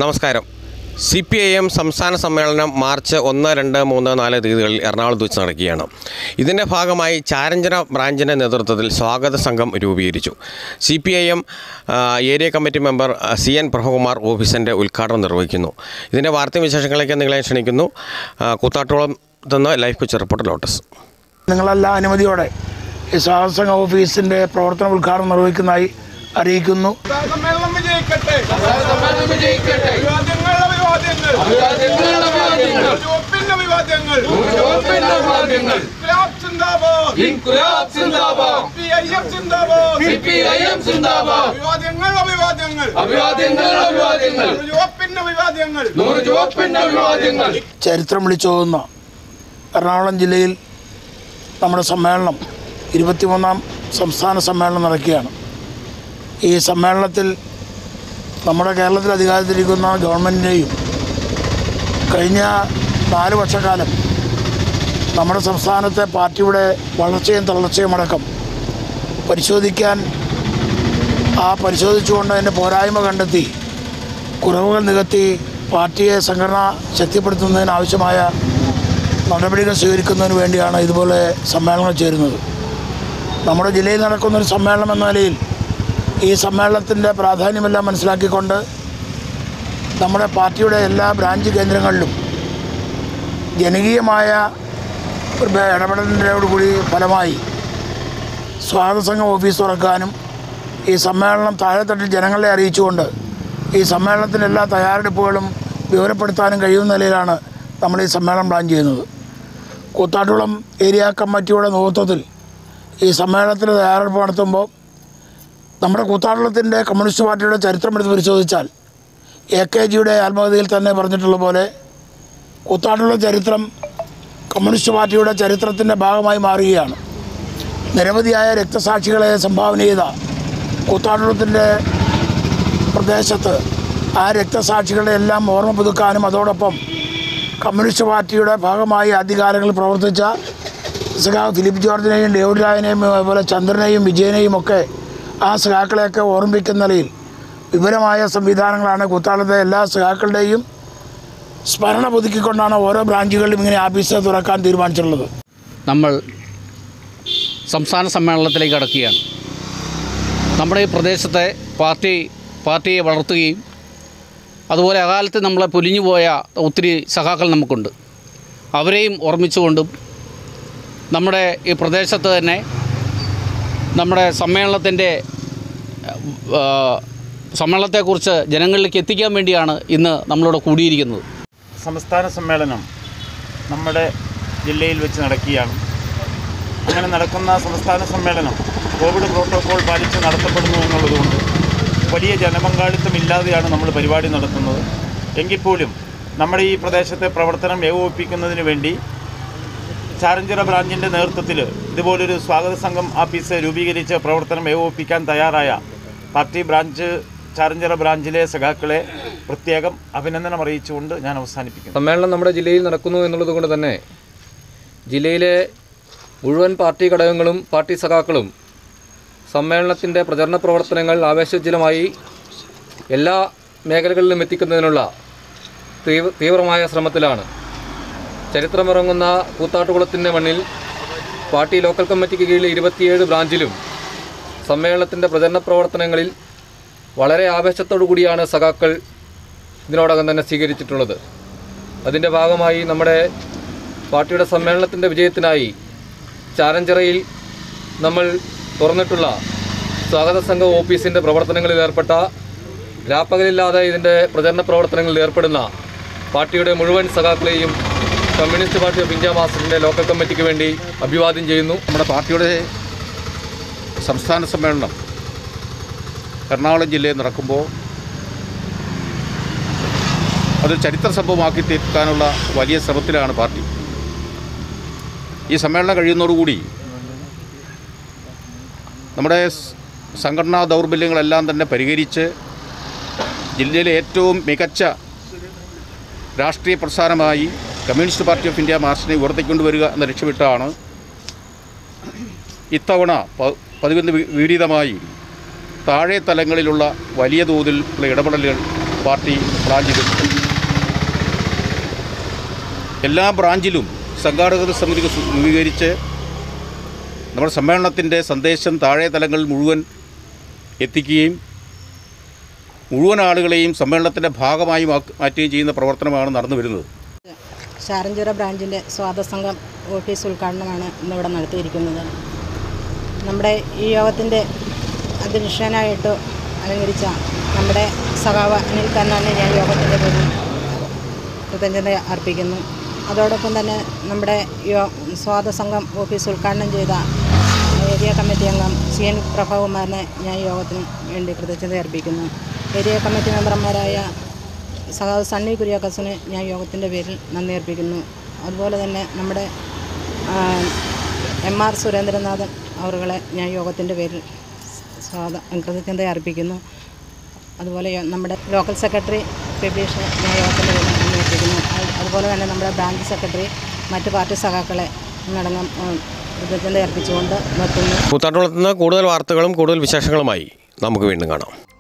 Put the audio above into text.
നമസ്കാരം C P I M സംസ്ഥാന സമ്മേളനം മാർച്ച് ഒന്ന് രണ്ട് മൂന്ന് നാല് തീയതികളിൽ എറണാകുളത്ത് വെച്ച് നടക്കുകയാണ് ഇതിൻ്റെ ഭാഗമായി ചാരഞ്ചന ബ്രാഞ്ചിൻ്റെ നേതൃത്വത്തിൽ സ്വാഗത സംഘം രൂപീകരിച്ചു C P I M area committee member ആ, സി എൻ പ്രഭകുമാർ ഓഫീസിൻ്റെ ഉദ്ഘാടനം നിർവഹിക്കുന്നു ഇതിൻ്റെ വാർത്താവിശേഷങ്ങളിലേക്ക് നിങ്ങളെ ക്ഷണിക്കുന്നു ആ, കൂത്താട്ടോളം നിന്ന് ലൈഫ് പിച്ച് റിപ്പോർട്ടർ ലോട്ടസ് നിങ്ങളെല്ലാം അനുമതിയോടെ ഈ സ്വാഗതസംഘ ഓഫീസിൻ്റെ പ്രവർത്തന ഉദ്ഘാടനം നിർവഹിക്കുന്നതായി അറിയിക്കുന്നു സമ്മേളനം വിജയിക്കട്ടെ വിവാദങ്ങൾ അഭിവാദ്യങ്ങൾ ചുവപ്പിന്റെ വിവാദങ്ങൾ ഇൻക്ലാബ് സിന്ദാബാദ് സിപിഐഎം സിന്ദാബാദ് വിവാദങ്ങൾ അഭിവാദ്യങ്ങൾ ചുവപ്പിന്റെ വിവാദങ്ങൾ ചരിത്രം വിളിച്ചോതുന്ന എറണാകുളം ജില്ലയിൽ നമ്മുടെ സമ്മേളനം ഇരുപത്തിമൂന്നാം സംസ്ഥാന സമ്മേളനം നടക്കുകയാണ് ഈ സമ്മേളനത്തിൽ നമ്മുടെ കേരളത്തിൽ അധികാരത്തിലിരിക്കുന്ന ഗവൺമെൻറ്റിൻ്റെയും കഴിഞ്ഞ നാല് വർഷക്കാലം നമ്മുടെ സംസ്ഥാനത്തെ പാർട്ടിയുടെ വളർച്ചയും തളർച്ചയും അടക്കം പരിശോധിക്കാൻ ആ പരിശോധിച്ചുകൊണ്ട് അതിൻ്റെ പോരായ്മ കണ്ടെത്തി കുറവുകൾ നികത്തി പാർട്ടിയെ സംഘടന ശക്തിപ്പെടുത്തുന്നതിനാവശ്യമായ നടപടികൾ സ്വീകരിക്കുന്നതിന് വേണ്ടിയാണ് ഇതുപോലെ സമ്മേളനം ചേരുന്നത് നമ്മുടെ ജില്ലയിൽ നടക്കുന്നൊരു സമ്മേളനം എന്ന നിലയിൽ ഈ സമ്മേളനത്തിൻ്റെ പ്രാധാന്യമെല്ലാം മനസ്സിലാക്കിക്കൊണ്ട് നമ്മുടെ പാർട്ടിയുടെ എല്ലാ ബ്രാഞ്ച് കേന്ദ്രങ്ങളിലും ജനകീയമായ ഒരു ഇടപെടലിനോടുകൂടി ഫലമായി സ്വാഗത സംഘം ഓഫീസ് തുറക്കാനും ഈ സമ്മേളനം താഴെത്തട്ടിൽ ജനങ്ങളെ അറിയിച്ചുകൊണ്ട് ഈ സമ്മേളനത്തിൻ്റെ എല്ലാ തയ്യാറെടുപ്പുകളും വിവരപ്പെടുത്താനും കഴിയുന്ന നിലയിലാണ് നമ്മൾ ഈ സമ്മേളനം പ്ലാൻ ചെയ്യുന്നത് കൂത്താട്ടുകുളം ഏരിയ കമ്മിറ്റിയുടെ നേതൃത്വത്തിൽ ഈ സമ്മേളനത്തിന് തയ്യാറെടുപ്പ് നടത്തുമ്പോൾ നമ്മുടെ കൂത്താട്ടുളത്തിൻ്റെ കമ്മ്യൂണിസ്റ്റ് പാർട്ടിയുടെ ചരിത്രം എടുത്ത് പരിശോധിച്ചാൽ എ കെ ജിയുടെ ആത്മകഥയിൽ തന്നെ പറഞ്ഞിട്ടുള്ള പോലെ കൂത്താട്ടുള്ള ചരിത്രം കമ്മ്യൂണിസ്റ്റ് പാർട്ടിയുടെ ചരിത്രത്തിൻ്റെ ഭാഗമായി മാറുകയാണ് നിരവധിയായ രക്തസാക്ഷികളെ സംഭാവന ചെയ്ത കൂത്താട്ടുളത്തിൻ്റെ പ്രദേശത്ത് ആ രക്തസാക്ഷികളെ എല്ലാം ഓർമ്മ പുതുക്കാനും അതോടൊപ്പം കമ്മ്യൂണിസ്റ്റ് പാർട്ടിയുടെ ഭാഗമായി ആദ്യകാലങ്ങളിൽ പ്രവർത്തിച്ച സഖാവ് ഫിലിപ്പ് ജോർജിനെയും ഡേവിഡ് രായനെയും അതുപോലെ ചന്ദ്രനെയും വിജയനെയും ഒക്കെ ആ സഖാക്കളെയൊക്കെ ഓർമ്മിക്കുന്ന നിലയിൽ വിപുലമായ സംവിധാനങ്ങളാണ് കുത്താളത്തെ എല്ലാ സഖാക്കളുടെയും സ്മരണ പുതുക്കിക്കൊണ്ടാണ് ഓരോ ബ്രാഞ്ചുകളിലും ഇങ്ങനെ ആഫീസ് തുറക്കാൻ തീരുമാനിച്ചിട്ടുള്ളത് നമ്മൾ സംസ്ഥാന സമ്മേളനത്തിലേക്ക് കടക്കുകയാണ് നമ്മുടെ ഈ പ്രദേശത്തെ പാർട്ടി പാർട്ടിയെ വളർത്തുകയും അതുപോലെ അകാലത്ത് നമ്മളെ പൊലിഞ്ഞുപോയ ഒത്തിരി സഖാക്കൾ നമുക്കുണ്ട് അവരെയും ഓർമ്മിച്ചുകൊണ്ടും നമ്മുടെ ഈ പ്രദേശത്ത് തന്നെ നമ്മുടെ സമ്മേളനത്തിൻ്റെ ആ, സമ്മേളനത്തെക്കുറിച്ച് ജനങ്ങളിലേക്ക് എത്തിക്കാൻ വേണ്ടിയാണ് ഇന്ന് നമ്മളിവിടെ കൂടിയിരിക്കുന്നത് സംസ്ഥാന സമ്മേളനം നമ്മുടെ ജില്ലയിൽ വെച്ച് നടക്കുകയാണ് അങ്ങനെ നടക്കുന്ന സംസ്ഥാന സമ്മേളനം കോവിഡ് പ്രോട്ടോകോൾ പാലിച്ച് നടത്തപ്പെടുന്നു എന്നുള്ളതുകൊണ്ട് വലിയ ജനപങ്കാളിത്തം ഇല്ലാതെയാണ് നമ്മൾ പരിപാടി നടത്തുന്നത് എങ്കിൽ പോലും നമ്മുടെ ഈ പ്രദേശത്തെ പ്രവർത്തനം ഏകോപിപ്പിക്കുന്നതിന് വേണ്ടി ചാരഞ്ചിറ ബ്രാഞ്ചിൻ്റെ നേതൃത്വത്തിൽ ഇതുപോലൊരു സ്വാഗത സംഘം ആഫീസ് രൂപീകരിച്ച് പ്രവർത്തനം ഏകോപിപ്പിക്കാൻ തയ്യാറായ പാർട്ടി ബ്രാഞ്ച് ചാരഞ്ചിറ ബ്രാഞ്ചിലെ സഖാക്കളെ പ്രത്യേകം അഭിനന്ദനം അറിയിച്ചുകൊണ്ട് ഞാൻ അവസാനിപ്പിക്കുന്നു സമ്മേളനം നമ്മുടെ ജില്ലയിൽ നടക്കുന്നു എന്നുള്ളത് കൊണ്ട് തന്നെ ജില്ലയിലെ മുഴുവൻ പാർട്ടി ഘടകങ്ങളും പാർട്ടി സഖാക്കളും സമ്മേളനത്തിൻ്റെ പ്രചരണ പ്രവർത്തനങ്ങൾ ആവേശോജ്വലമായി എല്ലാ മേഖലകളിലും എത്തിക്കുന്നതിനുള്ള തീവ്ര തീവ്രമായ ശ്രമത്തിലാണ് ചരിത്രമിറങ്ങുന്ന കൂത്താട്ടുകുളത്തിൻ്റെ മണ്ണിൽ പാർട്ടി ലോക്കൽ കമ്മിറ്റിക്ക് കീഴിൽ ഇരുപത്തിയേഴ് ബ്രാഞ്ചിലും സമ്മേളനത്തിൻ്റെ പ്രചരണ പ്രവർത്തനങ്ങളിൽ വളരെ ആവേശത്തോടു കൂടിയാണ് സഖാക്കൾ ഇതിനോടകം തന്നെ സ്വീകരിച്ചിട്ടുള്ളത് അതിൻ്റെ ഭാഗമായി നമ്മുടെ പാർട്ടിയുടെ സമ്മേളനത്തിൻ്റെ വിജയത്തിനായി ചാരഞ്ചിറയിൽ നമ്മൾ തുറന്നിട്ടുള്ള സ്വാഗത സംഘ ഓഫീസിൻ്റെ പ്രവർത്തനങ്ങളിൽ ഏർപ്പെട്ട രാപ്പകലില്ലാതെ ഇതിൻ്റെ പ്രചരണ പ്രവർത്തനങ്ങളിൽ ഏർപ്പെടുന്ന പാർട്ടിയുടെ മുഴുവൻ സഖാക്കളെയും കമ്മ്യൂണിസ്റ്റ് പാർട്ടി ഓഫ് ഇന്ത്യ മാസ്റ്ററിൻ്റെ ലോക്കൽ കമ്മിറ്റിക്ക് വേണ്ടി അഭിവാദ്യം ചെയ്യുന്നു നമ്മുടെ പാർട്ടിയുടെ സംസ്ഥാന സമ്മേളനം എറണാകുളം ജില്ലയിൽ നടക്കുമ്പോൾ അത് ചരിത്ര സംഭവമാക്കി തീർക്കാനുള്ള വലിയ ശ്രമത്തിലാണ് പാർട്ടി ഈ സമ്മേളനം കഴിയുന്നതോടുകൂടി നമ്മുടെ സ് സംഘടനാ ദൗർബല്യങ്ങളെല്ലാം തന്നെ പരിഹരിച്ച് ജില്ലയിലെ ഏറ്റവും മികച്ച രാഷ്ട്രീയ പ്രസ്ഥാനമായി കമ്മ്യൂണിസ്റ്റ് പാർട്ടി ഓഫ് ഇന്ത്യ മാർച്ചിനെ ഉയർത്തിക്കൊണ്ടുവരിക എന്ന ലക്ഷ്യമിട്ടാണ് ഇത്തവണ പ- പതിവിന് വി- വിപരീതമായി താഴെ തലങ്ങളിലുള്ള വലിയ തോതിൽ ഉള്ള ഇടപെടലുകൾ പാർട്ടി ബ്രാഞ്ചിലും എല്ലാ ബ്രാഞ്ചിലും സംഘാടക സമിതി രൂപീകരിച്ച് നമ്മുടെ സമ്മേളനത്തിൻ്റെ സന്ദേശം താഴെ തലങ്ങളിൽ മുഴുവൻ എത്തിക്കുകയും മുഴുവൻ ആളുകളെയും സമ്മേളനത്തിൻ്റെ ഭാഗമായി മാ- മാറ്റുകയും ചെയ്യുന്ന പ്രവർത്തനമാണ് നടന്നു വരുന്നത് ശാരഞ്ചിറ ബ്രാഞ്ചിൻ്റെ സ്വാതസംഘം ഓഫീസ് ഉദ്ഘാടനമാണ് ഇന്നിവിടെ നടത്തിയിരിക്കുന്നത് നമ്മുടെ ഈ യോഗത്തിൻ്റെ അധ്യക്ഷനായിട്ട് അലങ്കരിച്ച നമ്മുടെ സഖാവ് അനിൽ കണ്ണാനെ ഞാൻ യോഗത്തിൻ്റെ പേരിൽ കൃതജ്ഞത അർപ്പിക്കുന്നു അതോടൊപ്പം തന്നെ നമ്മുടെ യോ സ്വാതസംഘം ഓഫീസ് ഉദ്ഘാടനം ചെയ്ത ഏരിയ കമ്മിറ്റി അംഗം സി എൻ പ്രഭകുമാറിനെ ഞാൻ യോഗത്തിന് വേണ്ടി കൃതജ്ഞത അർപ്പിക്കുന്നു ഏരിയ കമ്മിറ്റി മെമ്പർമാരായ സഖാവ് സണ്ണി കുര്യാക്കസിന് ഞാൻ യോഗത്തിൻ്റെ പേരിൽ നന്ദി അർപ്പിക്കുന്നു അതുപോലെ തന്നെ നമ്മുടെ ആ, എം ആർ സുരേന്ദ്രനാഥൻ അവറുകളെ ഞാൻ യോഗത്തിൻ്റെ പേരിൽ സ്വാഗത കൃതജ്ഞത അർപ്പിക്കുന്നു അതുപോലെ യോ- നമ്മുടെ ലോക്കൽ സെക്രട്ടറി ഫെബീഷ് ഞാൻ യോഗത്തിൻ്റെ പേരിൽ നന്ദി അർപ്പിക്കുന്നു അത് അതുപോലെ തന്നെ നമ്മുടെ ബ്രാഞ്ച് സെക്രട്ടറി മറ്റ് പാർട്ടി സഖാക്കളെ എന്നടങ്ങം ഉം, കൃതജ്ഞത അർപ്പിച്ചുകൊണ്ട് നിർത്തുന്നു കൂത്താട്ടുകുളത്ത് നിന്ന് കൂടുതൽ വാർത്തകളും കൂടുതൽ വിശേഷങ്ങളുമായി നമുക്ക് വീണ്ടും കാണാം